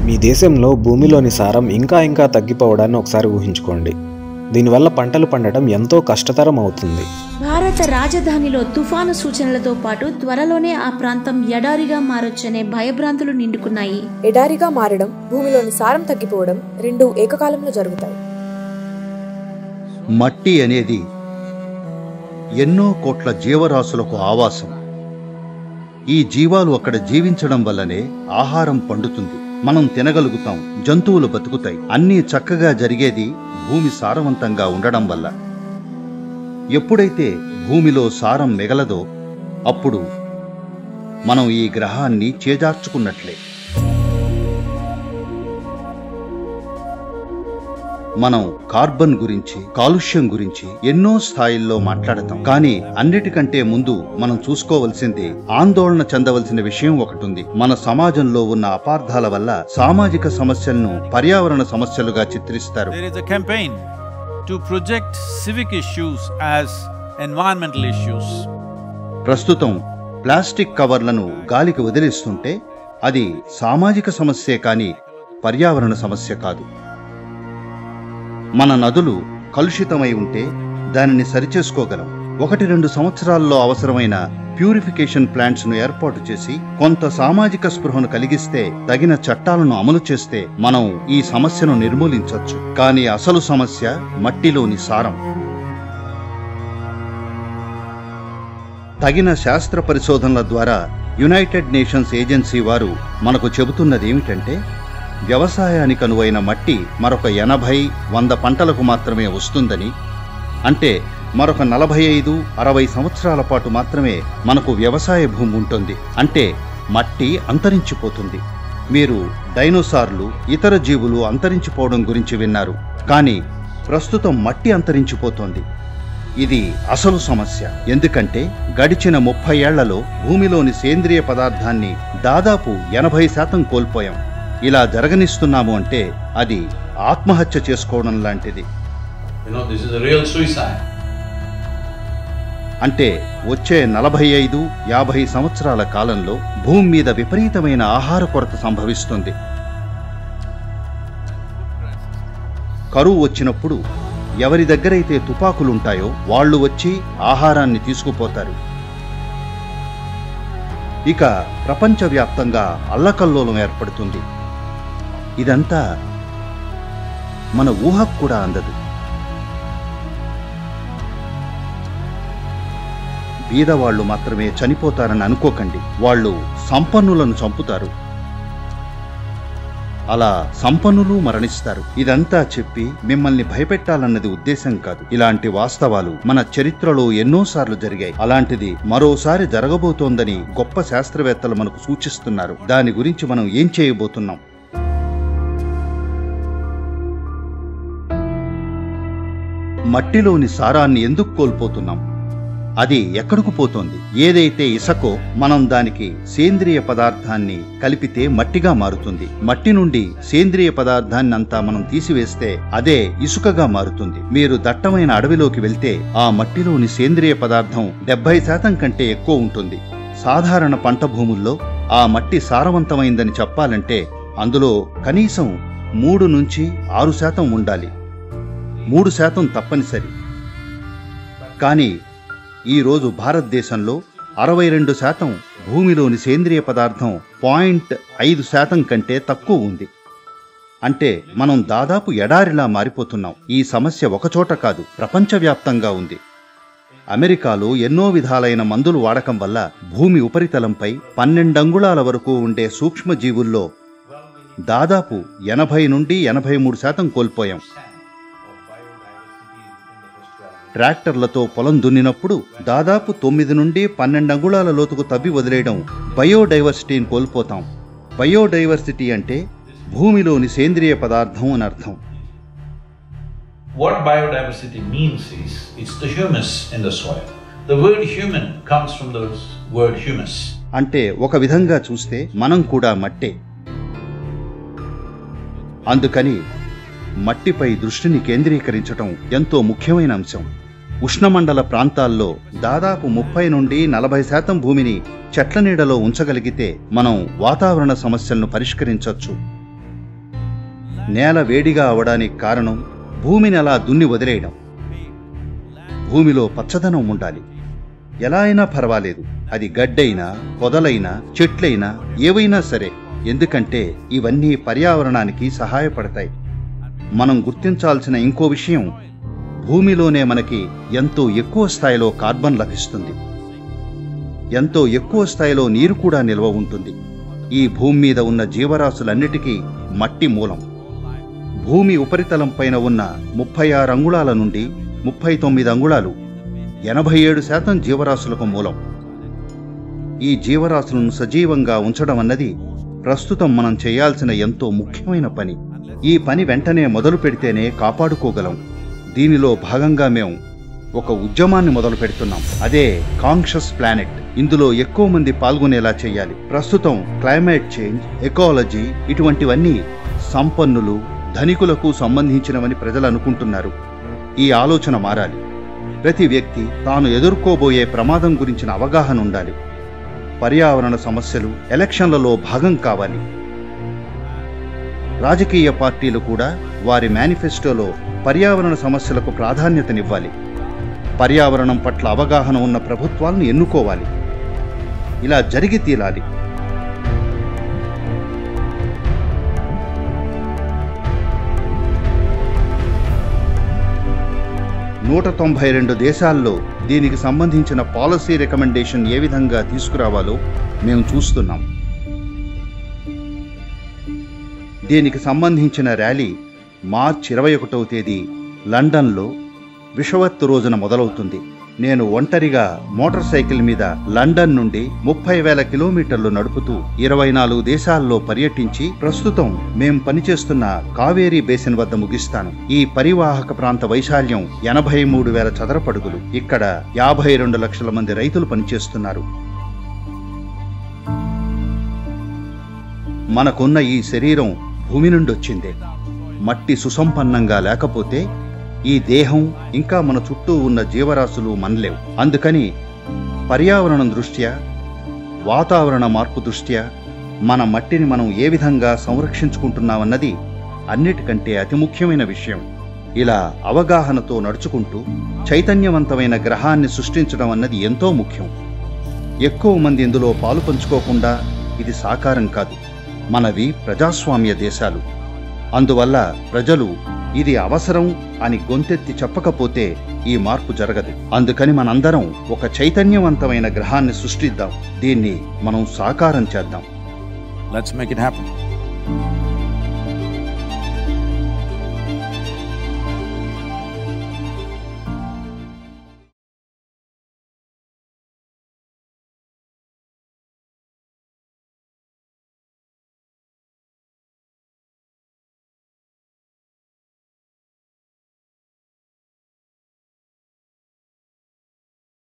మీ దేశంలో భూమిలోని సారం ఇంకా ఇంకా తగ్గిపోవడాన్ని ఒకసారి ఊహించుకోండి దీనివల్ల పంటలు పండటం ఎంతో కష్టతరం అవుతుంది భారత రాజధానిలో తుఫాను సూచనలతో పాటు త్వరలోనే ఆ ప్రాంతం ఎడారిగా మారొచ్చనే భయభ్రాంతులు నిండుకున్నాయి ఎడారిగా మారడం భూమిలోని సారం తగ్గిపోవడం రెండు ఏకకాలంలో జరుగుతాయి మట్టి అనేది ఎన్నో కోట్ల జీవరాశులకు ఆవాసం ఈ జీవాలు అక్కడ జీవించడం వల్లనే ఆహారం పండుతుంది మనం తినగలుగుతాం జంతువులు బతుకుతాయి అన్నీ చక్కగా జరిగేది భూమి సారవంతంగా ఉండడం వల్ల ఎప్పుడైతే భూమిలో సారం మిగలదో అప్పుడు మనం ఈ గ్రహాన్ని చేజార్చుకున్నట్లే మనం కార్బన్ గురించి కాలుష్యం గురించి ఎన్నో స్థాయిల్లో మాట్లాడతాం కానీ అన్నిటికంటే ముందు మనం చూసుకోవలసింది ఆందోళన చెందవలసిన విషయం ఒకటి ఉంది మన సమాజంలో ఉన్న అపార్థాల వల్ల సామాజిక సమస్యలను పర్యావరణ సమస్యలుగా చిత్రిస్తారు There is a campaign to project civic issues as environmental issues. ప్రస్తుతం ప్లాస్టిక్ కవర్లను గాలికి వదిలేస్తుంటే అది సామాజిక సమస్యే కాని పర్యావరణ సమస్య కాదు మన నదులు కలుషితమై ఉంటే దానిని సరిచేసుకోగలం ఒకటి రెండు సంవత్సరాల్లో అవసరమైన ప్యూరిఫికేషన్ ప్లాంట్స్ ను ఏర్పాటు చేసి కొంత సామాజిక స్పృహను కలిగిస్తే తగిన చట్టాలను అమలు చేస్తే మనం ఈ సమస్యను నిర్మూలించవచ్చు కానీ అసలు సమస్య మట్టిలోని సారం తగిన శాస్త్ర పరిశోధనల ద్వారా యునైటెడ్ నేషన్స్ ఏజెన్సీ వారు మనకు చెబుతున్నది ఏమిటంటే వ్యవసాయానికి అనువైన మట్టి మరొక ఎనభై వంద పంటలకు మాత్రమే వస్తుందని అంటే మరొక నలభై ఐదు అరవై సంవత్సరాల పాటు మాత్రమే మనకు వ్యవసాయ భూమి ఉంటుంది అంటే మట్టి అంతరించిపోతుంది మీరు డైనోసార్లు ఇతర జీవులు అంతరించిపోవడం గురించి విన్నారు కానీ ప్రస్తుతం మట్టి అంతరించిపోతోంది ఇది అసలు సమస్య ఎందుకంటే గడిచిన ముప్పై ఏళ్లలో భూమిలోని సేంద్రియ పదార్థాన్ని దాదాపు ఎనభై శాతం కోల్పోయాం ఇలా జరగనిస్తున్నాము అంటే అది ఆత్మహత్య చేసుకోవడం లాంటిది You know, this is a real suicide. అంటే వచ్చే నలభై ఐదు యాభై సంవత్సరాల కాలంలో భూమి మీద విపరీతమైన ఆహార కొరత సంభవిస్తుంది కరువు వచ్చినప్పుడు ఎవరి దగ్గరైతే తుపాకులుంటాయో వాళ్ళు వచ్చి ఆహారాన్ని తీసుకుపోతారు ఇక ప్రపంచవ్యాప్తంగా అల్లకల్లోలం ఏర్పడుతుంది ఇదంతా మన ఊహకు కూడా అందదు బీదవాళ్లు మాత్రమే చనిపోతారని అనుకోకండి వాళ్ళు సంపన్నులను చంపుతారు అలా సంపన్నులు మరణిస్తారు ఇదంతా చెప్పి మిమ్మల్ని భయపెట్టాలన్నది ఉద్దేశం కాదు ఇలాంటి వాస్తవాలు మన చరిత్రలో ఎన్నోసార్లు జరిగాయి అలాంటిది మరోసారి జరగబోతోందని గొప్ప శాస్త్రవేత్తలు మనకు సూచిస్తున్నారు దాని గురించి మనం ఏం చేయబోతున్నాం మట్టిలోని సారాన్ని ఎందుకు కోల్పోతున్నాం అది ఎక్కడకు పోతోంది ఏదైతే ఇసకో మనం దానికి సేంద్రియ పదార్థాన్ని కలిపితే మట్టిగా మారుతుంది మట్టి నుండి సేంద్రియ పదార్థాన్ని అంతా మనం తీసివేస్తే అదే ఇసుకగా మారుతుంది మీరు దట్టమైన అడవిలోకి వెళ్తే ఆ మట్టిలోని సేంద్రియ పదార్థం డెబ్బై శాతం కంటే ఎక్కువ ఉంటుంది సాధారణ పంట భూముల్లో ఆ మట్టి సారవంతమైందని చెప్పాలంటే అందులో కనీసం మూడు నుంచి ఆరు శాతం ఉండాలి మూడు శాతం తప్పనిసరి కానీ ఈరోజు భారతదేశంలో అరవై రెండు శాతం భూమిలోని సేంద్రియ పదార్థం పాయింట్ ఐదు శాతం కంటే తక్కువ ఉంది అంటే మనం దాదాపు ఎడారిలా మారిపోతున్నాం ఈ సమస్య ఒకచోట కాదు ప్రపంచవ్యాప్తంగా ఉంది అమెరికాలో ఎన్నో విధాలైన మందులు వాడకం వల్ల భూమి ఉపరితలంపై పన్నెండంగుళాల వరకు ఉండే సూక్ష్మజీవుల్లో దాదాపు ఎనభై నుండి ఎనభై మూడు శాతం కోల్పోయాం ట్రాక్టర్లతో పొలం దున్నినప్పుడు దాదాపు తొమ్మిది నుండి పన్నెండు అంగుళాల లోతుకు తవ్వి వదిలేయడం బయోడైవర్సిటీని కోల్పోతాం బయోడైవర్సిటీ అంటే భూమిలోని సేంద్రియ పదార్థం అని అర్థం What biodiversity means is, it's the humus in the soil. The word human comes from the word humus. అంటే ఒక విధంగా చూస్తే మనం కూడా మట్టే అందుకని మట్టిపై దృష్టిని కేంద్రీకరించటం ఎంతో ముఖ్యమైన అంశం ఉష్ణమండల ప్రాంతాల్లో దాదాపు ముప్పై నుండి నలభై శాతం భూమిని చెట్ల నీడలో ఉంచగలిగితే మనం వాతావరణ సమస్యలను పరిష్కరించవచ్చు నేల వేడిగా అవడానికి కారణం భూమిని అలా దున్ని వదిలేయడం భూమిలో పచ్చదనం ఉండాలి ఎలా అయినా పర్వాలేదు అది గడ్డైనా పొదలైనా చెట్లైనా ఏవైనా సరే ఎందుకంటే ఇవన్నీ పర్యావరణానికి సహాయపడతాయి మనం గుర్తించాల్సిన ఇంకో విషయం భూమిలోనే మనకి ఎంతో ఎక్కువ స్థాయిలో కార్బన్ లభిస్తుంది ఎంతో ఎక్కువ స్థాయిలో నీరు కూడా నిల్వ ఉంటుంది ఈ భూమి మీద ఉన్న జీవరాశులన్నిటికీ మట్టి మూలం భూమి ఉపరితలం పైన ఉన్న ముప్పై ఆరు అంగుళాల నుండి ముప్పై తొమ్మిది అంగుళాలు ఎనభై ఏడు శాతం జీవరాశులకు మూలం ఈ జీవరాశులను సజీవంగా ఉంచడం అన్నది ప్రస్తుతం మనం చేయాల్సిన ఎంతో ముఖ్యమైన పని ఈ పని వెంటనే మొదలు పెడితేనే కాపాడుకోగలం దీనిలో భాగంగా మేము ఒక ఉద్యమాన్ని మొదలు పెడుతున్నాం అదే కాంక్షస్ ప్లానెట్ ఇందులో ఎక్కువ మంది పాల్గొనేలా చేయాలి ప్రస్తుతం క్లైమేట్ చేంజ్ ఎకాలజీ ఇటువంటివన్నీ సంపన్నులు ధనికులకు సంబంధించినవని ప్రజలు అనుకుంటున్నారు ఈ ఆలోచన మారాలి ప్రతి వ్యక్తి తాను ఎదుర్కోబోయే ప్రమాదం గురించిన అవగాహన ఉండాలి పర్యావరణ సమస్యలు ఎలక్షన్లలో భాగం కావాలి రాజకీయ పార్టీలు కూడా వారి మేనిఫెస్టోలో పర్యావరణ సమస్యలకు ప్రాధాన్యతనివ్వాలి పర్యావరణం పట్ల అవగాహన ఉన్న ప్రభుత్వాలను ఎన్నుకోవాలి ఇలా జరిగి తీరాలి నూట తొంభై రెండు దేశాల్లో దీనికి సంబంధించిన పాలసీ రికమెండేషన్ ఏ విధంగా తీసుకురావాలో మేము చూస్తున్నాం దీనికి సంబంధించిన ర్యాలీ మార్చ్ ఇరవై ఒకటవ తేదీ లండన్లో విషవత్తు రోజున మొదలవుతుంది నేను ఒంటరిగా మోటార్ సైకిల్ మీద లండన్ నుండి ముప్పై వేల కిలోమీటర్లు నడుపుతూ ఇరవై నాలుగు దేశాల్లో పర్యటించి ప్రస్తుతం మేం పనిచేస్తున్న కావేరీ బేసిన్ వద్ద ముగిస్తాను ఈ పరివాహక ప్రాంత వైశాల్యం ఎనభై మూడు వేల చదరపడుగులు ఇక్కడ యాభై రెండు లక్షల మంది రైతులు పనిచేస్తున్నారు మనకున్న ఈ శరీరం భూమి నుండి వచ్చిందే మట్టి సుసంపన్నంగా లేకపోతే ఈ దేహం ఇంకా మన చుట్టూ ఉన్న జీవరాశులు మనలేవు అందుకని పర్యావరణం దృష్ట్యా వాతావరణ మార్పు దృష్ట్యా మన మట్టిని మనం ఏ విధంగా సంరక్షించుకుంటున్నామన్నది అన్నిటికంటే అతి ముఖ్యమైన విషయం ఇలా అవగాహనతో నడుచుకుంటూ చైతన్యవంతమైన గ్రహాన్ని సృష్టించడం అన్నది ఎంతో ముఖ్యం ఎక్కువ మంది ఇందులో పాలు పంచుకోకుండా ఇది సాకారం కాదు మనవి ప్రజాస్వామ్య దేశాలు అందువల్ల ప్రజలు ఇది అవసరం అని గొంతెత్తి చెప్పకపోతే ఈ మార్పు జరగదు అందుకని మనందరం ఒక చైతన్యవంతమైన గ్రహాన్ని సృష్టిద్దాం దీన్ని మనం సాకారం చేద్దాం Let's make it happen.